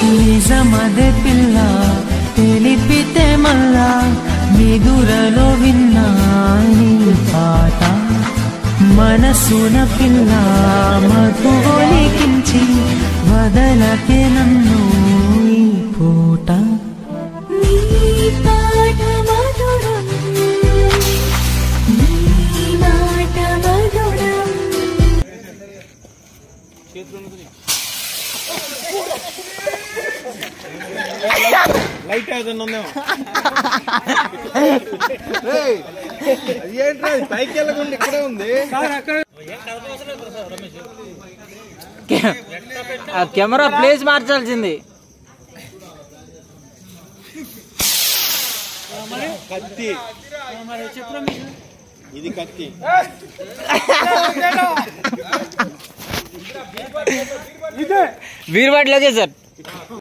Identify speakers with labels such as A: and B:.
A: నిజమదే పిల్ల తెలిపితే మళ్ళా నిదురలో విన్నా నీ పాట మనసున పిల్ల మధులికించి వదలకే నన్ను ఈ పూట
B: నీ పాట మధురం నీ మాట మధురం
C: లైట్ ఏదన్నా ఉందేమో అది ఏంట్రా అది పైకి వెళ్ళకుండా ఇక్కడే ఉంది
D: ఆ కెమెరా ప్లేస్ మార్చాల్సింది
C: కత్తి ఇది కత్తి
D: వీరుబాటులోకే సార్